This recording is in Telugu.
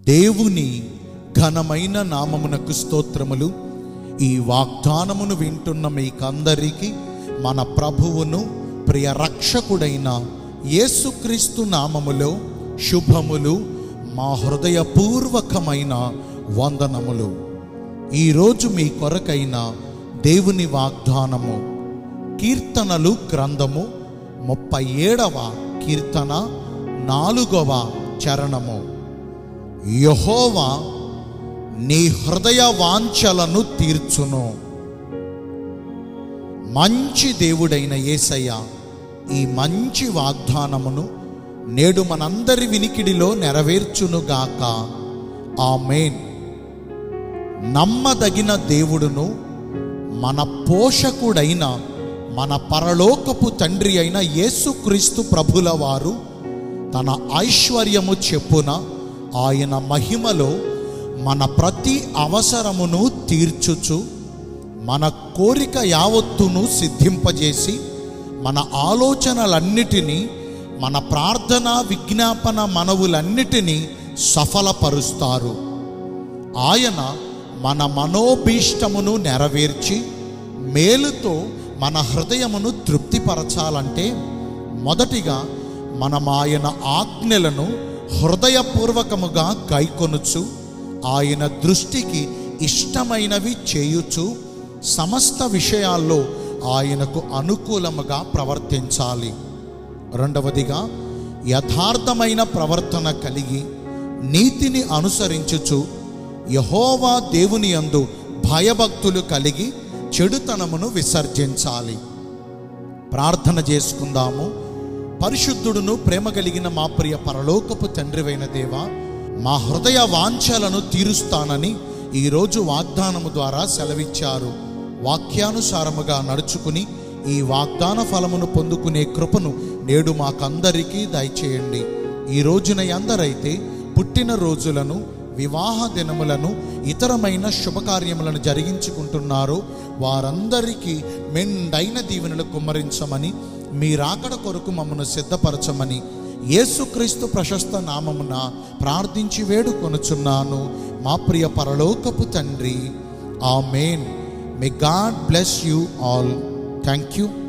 దేవుని ఘనమైన నామమునకు స్తోత్రములు ఈ వాగ్దానమును వింటున్న మీకందరికీ మన ప్రభువును ప్రియ రక్షకుడైన యేసుక్రీస్తు నామములో శుభములు మా హృదయపూర్వకమైన వందనములు ఈరోజు మీ కొరకైన దేవుని వాగ్దానము కీర్తనలు గ్రంథము ముప్పై ఏడవ కీర్తన నాలుగవ చరణము యహోవా నీ హృదయ వాంఛలను తీర్చును మంచి దేవుడైన యేసయ్య ఈ మంచి వాగ్దానమును నేడు మనందరి వినికిడిలో నెరవేర్చునుగాక ఆమేన్ నమ్మదగిన దేవుడును మన పోషకుడైన మన పరలోకపు తండ్రి అయిన యేసుక్రీస్తు ప్రభుల వారు తన ఐశ్వర్యము చెప్పున ఆయన మహిమలో మన ప్రతి అవసరమును తీర్చుచు మన కోరిక యావత్తును సిద్ధింపజేసి మన ఆలోచనలన్నిటినీ మన ప్రార్థన విజ్ఞాపన మనవులన్నిటినీ సఫలపరుస్తారు ఆయన మన మనోభీష్టమును నెరవేర్చి మేలుతో మన హృదయమును తృప్తిపరచాలంటే మొదటిగా మనం ఆయన ఆజ్ఞలను హృదయపూర్వకముగా గైకొనుచు ఆయన దృష్టికి ఇష్టమైనవి చేయుచు సమస్త విషయాల్లో ఆయనకు అనుకూలముగా ప్రవర్తించాలి రెండవదిగా యథార్థమైన ప్రవర్తన కలిగి నీతిని అనుసరించుచు యహోవా దేవుని యందు భయభక్తులు కలిగి చెడుతనమును విసర్జించాలి ప్రార్థన చేసుకుందాము పరిశుద్ధుడును ప్రేమ కలిగిన మా ప్రియ పరలోకపు తండ్రివైన దేవ మా హృదయ వాంఛలను తీరుస్తానని ఈరోజు వాగ్దానము ద్వారా సెలవిచ్చారు వాక్యానుసారముగా నడుచుకుని ఈ వాగ్దాన ఫలమును పొందుకునే కృపను నేడు మాకందరికీ దయచేయండి ఈ రోజున ఎందరైతే పుట్టిన రోజులను వివాహ దినములను ఇతరమైన శుభకార్యములను జరిగించుకుంటున్నారో వారందరికీ మెండైన దీవెనలు కుమ్మరించమని మీ రాకడ కొరకు మమ్మను సిద్ధపరచమని యేసుక్రీస్తు ప్రశస్త నామమున ప్రార్థించి వేడుకొనుచున్నాను మా ప్రియ పరలోకపు తండ్రి amen may God bless you all thank you